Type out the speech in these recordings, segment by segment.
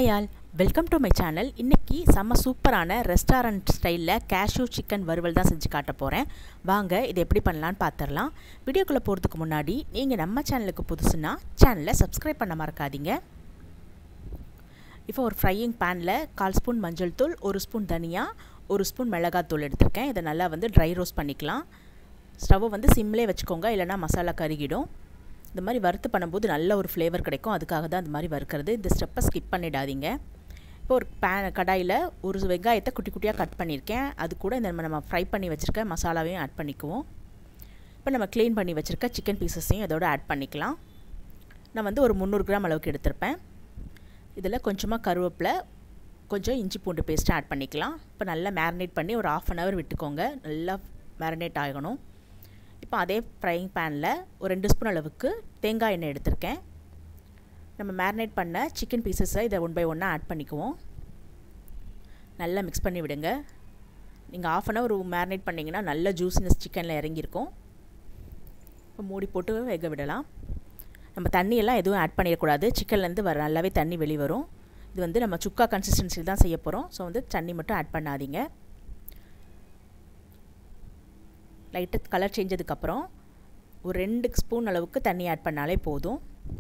hi all welcome to my channel இன்றைக்கி செம்ம சூப்பரான ரெஸ்டாரண்ட் ஸ்டைலில் கேஷ்யூ சிக்கன் வறுவல் தான் செஞ்சு காட்ட போகிறேன் வாங்க இது எப்படி பண்ணலான்னு பார்த்துடலாம் வீடியோக்குள்ளே போகிறதுக்கு முன்னாடி நீங்கள் நம்ம சேனலுக்கு புதுசுன்னா சேனலை சப்ஸ்கிரைப் பண்ண மறக்காதீங்க இப்போ ஒரு ஃப்ரையிங் பேனில் கால் ஸ்பூன் மஞ்சள் தூள் ஒரு ஸ்பூன் தனியா ஒரு ஸ்பூன் மிளகாத்தூள் எடுத்திருக்கேன் இதை நல்லா வந்து ட்ரை ரோஸ்ட் பண்ணிக்கலாம் ஸ்டவ்வை வந்து சிம்லே வச்சுக்கோங்க இல்லைனா மசாலா கருகிடும் இந்த மாதிரி வறுத்து பண்ணும்போது நல்ல ஒரு ஃப்ளேவர் கிடைக்கும் அதுக்காக தான் இந்த மாதிரி வறுக்கிறது இந்த ஸ்டெப்பை ஸ்கிப் பண்ணிடாதீங்க இப்போ ஒரு பேன் கடாயில் ஒரு வெங்காயத்தை குட்டி குட்டியாக கட் பண்ணியிருக்கேன் அது கூட இந்த நம்ம ஃப்ரை பண்ணி வச்சுருக்க மசாலாவையும் ஆட் பண்ணிக்குவோம் இப்போ நம்ம க்ளீன் பண்ணி வச்சுருக்க சிக்கன் பீசஸையும் இதோட ஆட் பண்ணிக்கலாம் நான் வந்து ஒரு முந்நூறு கிராம் அளவுக்கு எடுத்திருப்பேன் இதில் கொஞ்சமாக கருவேப்பிலை கொஞ்சம் இஞ்சி பூண்டு பேஸ்ட்டு ஆட் பண்ணிக்கலாம் இப்போ நல்லா மேரினேட் பண்ணி ஒரு ஆஃப் அன் ஹவர் விட்டுக்கோங்க நல்லா மேரினேட் ஆகணும் இப்போ அதே ஃப்ரைங் பேனில் ஒரு ரெண்டு ஸ்பூன் அளவுக்கு தேங்காய் எண்ணெய் எடுத்திருக்கேன் நம்ம மேரினேட் பண்ண சிக்கன் பீசஸை இதை ஒன் பை ஒன்னாக ஆட் பண்ணிக்குவோம் நல்லா மிக்ஸ் பண்ணி விடுங்க நீங்கள் ஆஃப் அன் ஹவர் மேரினேட் பண்ணிங்கன்னா நல்ல ஜூஸினஸ் சிக்கனில் இறங்கியிருக்கும் இப்போ மூடி போட்டு வேக விடலாம் நம்ம தண்ணியெல்லாம் எதுவும் ஆட் பண்ணிடக்கூடாது சிக்கன்லேருந்து வர நல்லாவே தண்ணி வெளி வரும் இது வந்து நம்ம சுக்கா கன்சிஸ்டன்சியில் தான் செய்ய போகிறோம் ஸோ வந்து தண்ணி மட்டும் ஆட் பண்ணாதீங்க லைட்டாக கலர் சேஞ்சதுக்கப்புறம் ஒரு ரெண்டு ஸ்பூன் அளவுக்கு தண்ணி ஆட் பண்ணாலே போதும்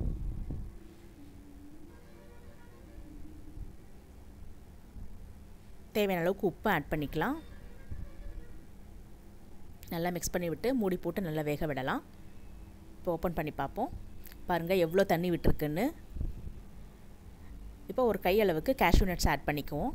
தேவையான அளவுக்கு உப்பு ஆட் பண்ணிக்கலாம் நல்லா மிக்ஸ் பண்ணி விட்டு மூடி போட்டு நல்லா வேக விடலாம் இப்போ ஓப்பன் பண்ணி பார்ப்போம் பாருங்கள் எவ்வளோ தண்ணி விட்டுருக்குன்னு இப்போ ஒரு கை அளவுக்கு கேஷ்யூ நட்ஸ் ஆட் பண்ணிக்குவோம்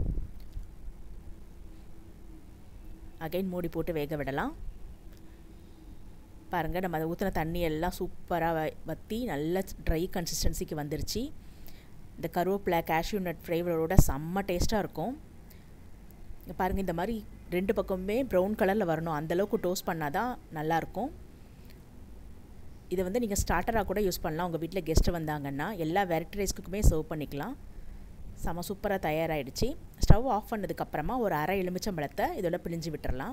அகைன் மூடி போட்டு வேக விடலாம் பாருங்கள் நம்ம அதை ஊற்றின தண்ணி எல்லாம் சூப்பராக வற்றி நல்ல ட்ரை கன்சிஸ்டன்சிக்கு வந்துருச்சு இந்த கருவேப்பிலை கேஷ்யூ நட் ஃப்ளேவரோட செம்ம டேஸ்ட்டாக இருக்கும் பாருங்கள் இந்த மாதிரி ரெண்டு பக்கமுமே ப்ரௌன் கலரில் வரணும் அந்தளவுக்கு டோஸ்ட் பண்ணால் தான் நல்லாயிருக்கும் இதை வந்து நீங்கள் ஸ்டார்டராக கூட யூஸ் பண்ணலாம் உங்கள் வீட்டில் கெஸ்ட்டு வந்தாங்கன்னா எல்லா வெரைட்டி ரைஸ்க்குமே சர்வ் பண்ணிக்கலாம் செம சூப்பராக தயாராகிடுச்சு ஸ்டவ் ஆஃப் பண்ணதுக்கப்புறமா ஒரு அரை எலுமிச்சம்பழத்தை இதோட பிழிஞ்சு விட்டுறலாம்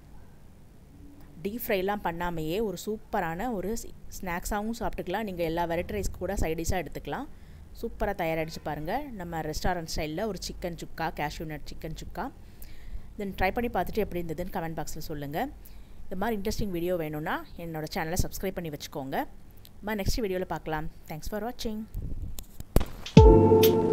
டீப் ஃப்ரைலாம் பண்ணாமையே ஒரு சூப்பரான ஒரு ஸ்நாக்ஸாகவும் சாப்பிட்டுக்கலாம் நீங்கள் எல்லா வெரைட்டி ரைஸ்க்கு கூட சைடிஷாக எடுத்துக்கலாம் சூப்பராக தயாராகிடுச்சு பாருங்கள் நம்ம ரெஸ்டாரண்ட் ஸ்டைலில் ஒரு chicken sukka cashew nut chicken sukka then try பண்ணி பார்த்துட்டு எப்படி இருந்ததுன்னு கமெண்ட் பாக்ஸில் சொல்லுங்கள் இந்த மாதிரி இன்ட்ரெஸ்டிங் வீடியோ வேணும்னா என்னோடய சேனலை சப்ஸ்கிரைப் பண்ணி வச்சுக்கோங்க நெக்ஸ்ட் வீடியோவில் பார்க்கலாம் தேங்க்ஸ் ஃபார் வாட்சிங்